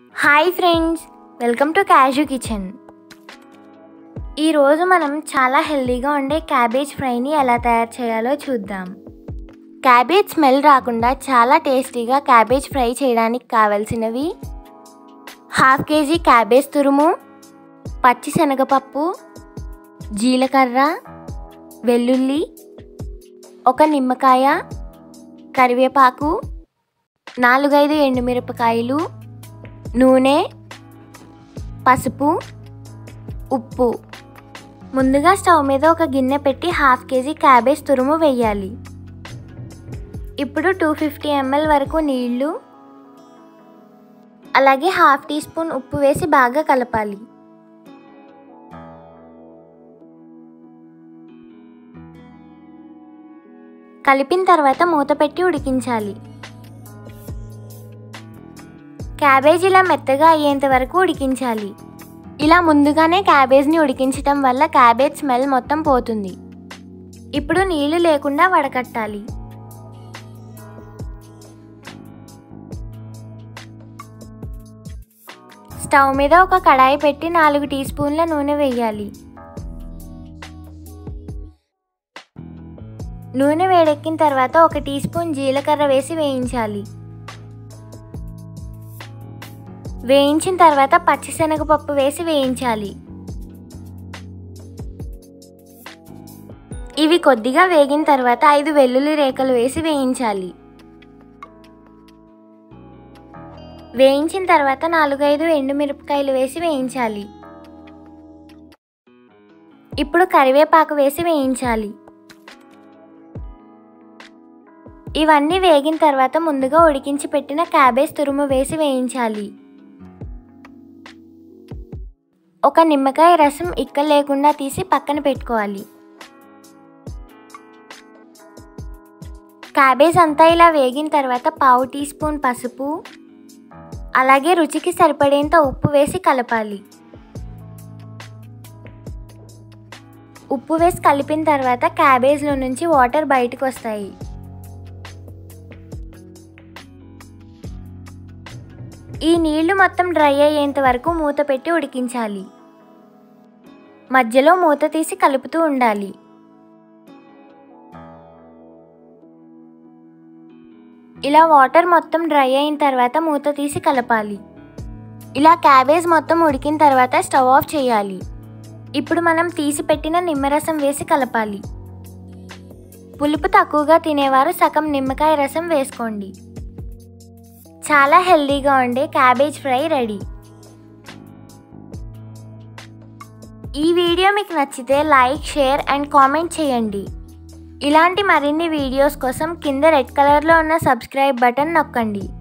hi friends welcome to Kaju kitchen ఈరోజు మనం చాలా హెల్తీగా ఉండే క్యాబేజ్ ఫ్రైని ఎలా తయారు చేయాలో చూద్దాం క్యాబేజ్ స్మెల్ రాకుండా చాలా టేస్టీగా క్యాబేజ్ ఫ్రై చేయడానికి కావలసినవి హాఫ్ కేజీ క్యాబేజ్ తురుము పచ్చి శనగపప్పు జీలకర్ర వెల్లుల్లి ఒక నిమ్మకాయ కరివేపాకు నాలుగైదు ఎండుమిరపకాయలు నూనె పసుపు ఉప్పు ముందుగా స్టవ్ మీద ఒక గిన్నె పెట్టి హాఫ్ కేజీ క్యాబేజ్ తురుము వేయాలి ఇప్పుడు టూ ఫిఫ్టీ ఎంఎల్ వరకు నీళ్లు అలాగే హాఫ్ టీ స్పూన్ ఉప్పు వేసి బాగా కలపాలి కలిపిన తర్వాత మూత పెట్టి ఉడికించాలి క్యాబేజ్ ఇలా మెత్తగా అయ్యేంత వరకు ఉడికించాలి ఇలా ముందుగానే క్యాబేజ్ని ఉడికించటం వల్ల క్యాబేజ్ స్మెల్ మొత్తం పోతుంది ఇప్పుడు నీళ్లు లేకుండా వడకట్టాలి స్టవ్ మీద ఒక కడాయి పెట్టి నాలుగు టీ స్పూన్ల నూనె వేయాలి నూనె వేడెక్కిన తర్వాత ఒక టీ స్పూన్ జీలకర్ర వేసి వేయించాలి వేయించిన తర్వాత పచ్చిశనగపప్పు వేసి వేయించాలి ఇవి కొద్దిగా వేగిన తర్వాత ఐదు వెల్లుల్లి రేఖలు వేసి వేయించాలి వేయించిన తర్వాత నాలుగైదు ఎండుమిరపకాయలు వేసి వేయించాలి ఇప్పుడు కరివేపాకు వేసి వేయించాలి ఇవన్నీ వేగిన తర్వాత ముందుగా ఉడికించి పెట్టిన క్యాబేజ్ తురుము వేసి వేయించాలి ఒక నిమ్మకాయ రసం ఇక్క లేకుండా తీసి పక్కన పెట్టుకోవాలి క్యాబేజ్ అంతా ఇలా వేగిన తర్వాత పావు టీ స్పూన్ పసుపు అలాగే రుచికి సరిపడేంత ఉప్పు వేసి కలపాలి ఉప్పు వేసి కలిపిన తర్వాత క్యాబేజ్లో నుంచి వాటర్ బయటకు వస్తాయి ఈ నీళ్లు మొత్తం డ్రై అయ్యేంత వరకు మూత పెట్టి ఉడికించాలి మధ్యలో మూత తీసి కలుపుతూ ఉండాలి ఇలా వాటర్ మొత్తం డ్రై అయిన తర్వాత మూత తీసి కలపాలి ఇలా క్యాబేజ్ మొత్తం ఉడికిన తర్వాత స్టవ్ ఆఫ్ చేయాలి ఇప్పుడు మనం తీసి పెట్టిన నిమ్మరసం వేసి కలపాలి పులుపు తక్కువగా తినేవారు సగం నిమ్మకాయ రసం వేసుకోండి చాలా హెల్దీగా ఉండే క్యాబేజ్ ఫ్రై రెడీ ఈ వీడియో మీకు నచ్చితే లైక్ షేర్ అండ్ కామెంట్ చేయండి ఇలాంటి మరిన్ని వీడియోస్ కోసం కింద రెడ్ కలర్లో ఉన్న సబ్స్క్రైబ్ బటన్ నొక్కండి